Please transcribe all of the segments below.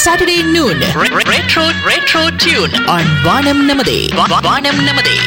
Saturday noon. Re- retro Retro Tune on Vanam Namade. Va- Vanam Namade.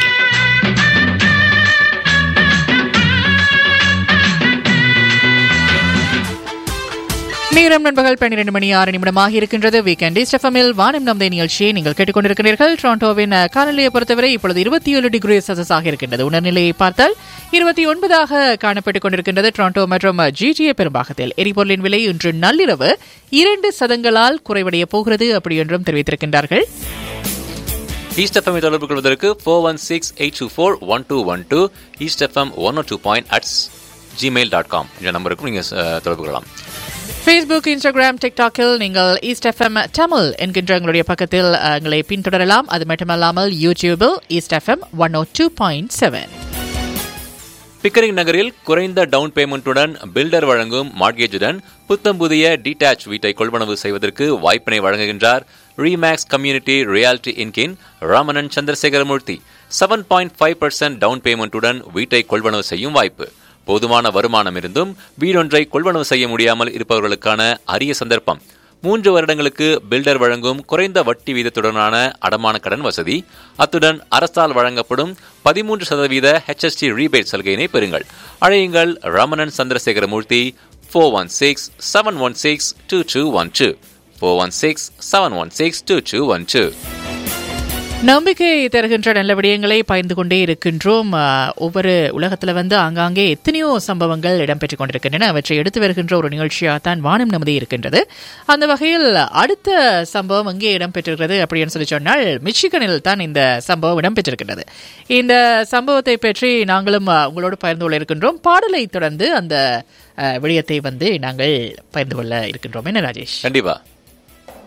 நேரம் நண்பகல் பன்னிரண்டு மணி ஆறு நிமிடமாக இருக்கின்றது வீக்கெண்ட் ஸ்டெஃபமில் வானம் நம்தை நிகழ்ச்சியை நீங்கள் கேட்டுக்கொண்டிருக்கிறீர்கள் டொரண்டோவின் அஹ், காலநிலையை பொறுத்தவரை இப்பொழுது இருபத்தி ஏழு டிகிரி செல்சியஸ் ஆக இருக்கின்றது உணர்நிலையை பார்த்தால் இருபத்தி ஒன்பதாக காணப்பட்டுக் கொண்டிருக்கின்றது டொரண்டோ மற்றும் ஜிடிஏ பெரும்பாகத்தில் எரிபொருளின் விலை இன்று நள்ளிரவு இரண்டு சதங்களால் குறைவடைய போகிறது அப்படி என்றும் தெரிவித்திருக்கின்றார்கள் ஈஸ்ட் எஃப்எம் தொடர்பு கொள்வதற்கு four one six eight two four one two one two east FM one two point at Gmail dot com என்ற நம்பருக்கும் நீங்கள் தொடர்பு கொள்ளலாம் ஃபேஸ்புக் இன்ஸ்டாகிராம் டிக்டாக்கில் நீங்கள் ஈஸ்ட் எஃப்எம் தமிழ் என்கின்ற எங்களுடைய பக்கத்தில் அஹ், எங்களை பின்தொடரலாம் அது மட்டுமல்லாமல் யூடியூபில் east FM one O two point seven Pickering நகரில் குறைந்த டவுன் பேமெண்ட்டுடன் பில்டர் வழங்கும் மார்கேஜுடன் புத்தம் புதிய டிடாச் வீட்டை கொள்வனவு செய்வதற்கு வாய்ப்பினை வழங்குகின்றார் ரீமேக்ஸ் கம்யூனிட்டி ரியாலிட்டி இன்கின் Ramanan Chandrasekaramoorthy seven point five percent down பேமெண்ட்டுடன் வீட்டை கொள்வனவு செய்யும் வாய்ப்பு போதுமான வருமானம் இருந்தும் வீடொன்றை கொள்வனவு செய்ய முடியாமல் இருப்பவர்களுக்கான அரிய சந்தர்ப்பம் மூன்று வருடங்களுக்கு பில்டர் வழங்கும் குறைந்த வட்டி வீதத்துடனான அடமான கடன் வசதி அத்துடன் அரசால் வழங்கப்படும் பதிமூன்று சதவீத HST ரீபேட் சலுகையினை பெறுங்கள் அழையுங்கள் Ramanan Chandrasekaramoorthy four one six seven one six two two one two four one six seven one six two two one two நம்பிக்கை தருகின்ற நல்ல விடயங்களை பகிர்ந்து கொண்டே இருக்கின்றோம் அஹ், ஒவ்வொரு உலகத்தில் வந்து ஆங்காங்கே எத்தனையோ சம்பவங்கள் இடம்பெற்றுக் கொண்டிருக்கின்றன அவற்றை எடுத்து வருகின்ற ஒரு நிகழ்ச்சியாகத்தான் வானம் நமதே இருக்கின்றது அந்த வகையில் அடுத்த சம்பவம் எங்கே இடம்பெற்றிருக்கிறது அப்படின்னு சொல்லி சொன்னால் மிச்சிகனில் தான் இந்த சம்பவம் இடம்பெற்றிருக்கின்றது இந்த சம்பவத்தை பற்றி நாங்களும் அஹ், உங்களோடு பகிர்ந்து கொள்ள இருக்கின்றோம் பாடலை தொடர்ந்து அந்த அஹ், விடயத்தை வந்து நாங்கள் பகிர்ந்து கொள்ள இருக்கின்றோம் என்ன ராஜேஷ் கண்டிப்பா